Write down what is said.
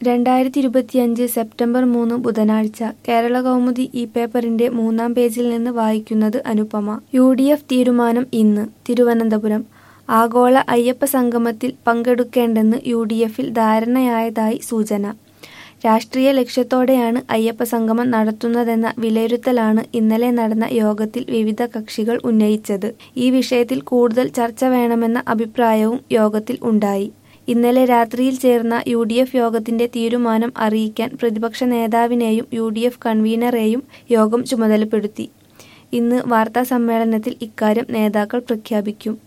രണ്ടായിരത്തി ഇരുപത്തിയഞ്ച് സെപ്റ്റംബർ മൂന്ന് ബുധനാഴ്ച കേരള കൗമുദി ഈ പേപ്പറിന്റെ മൂന്നാം പേജിൽ നിന്ന് വായിക്കുന്നത് അനുപമ യു ഡി എഫ് തീരുമാനം ഇന്ന് തിരുവനന്തപുരം ആഗോള അയ്യപ്പ സംഗമത്തിൽ പങ്കെടുക്കേണ്ടെന്ന് യു ഡി എഫിൽ ധാരണയായതായി സൂചന രാഷ്ട്രീയ ലക്ഷ്യത്തോടെയാണ് അയ്യപ്പ സംഗമം നടത്തുന്നതെന്ന വിലയിരുത്തലാണ് ഇന്നലെ നടന്ന യോഗത്തിൽ വിവിധ കക്ഷികൾ ഉന്നയിച്ചത് ഈ വിഷയത്തിൽ കൂടുതൽ ചർച്ച വേണമെന്ന അഭിപ്രായവും യോഗത്തിൽ ഉണ്ടായി ഇന്നലെ രാത്രിയിൽ ചേർന്ന യു ഡി എഫ് യോഗത്തിന്റെ തീരുമാനം അറിയിക്കാൻ പ്രതിപക്ഷ നേതാവിനെയും യു ഡി എഫ് കൺവീനറെയും യോഗം ചുമതലപ്പെടുത്തി ഇന്ന് വാർത്താ സമ്മേളനത്തിൽ ഇക്കാര്യം നേതാക്കൾ പ്രഖ്യാപിക്കും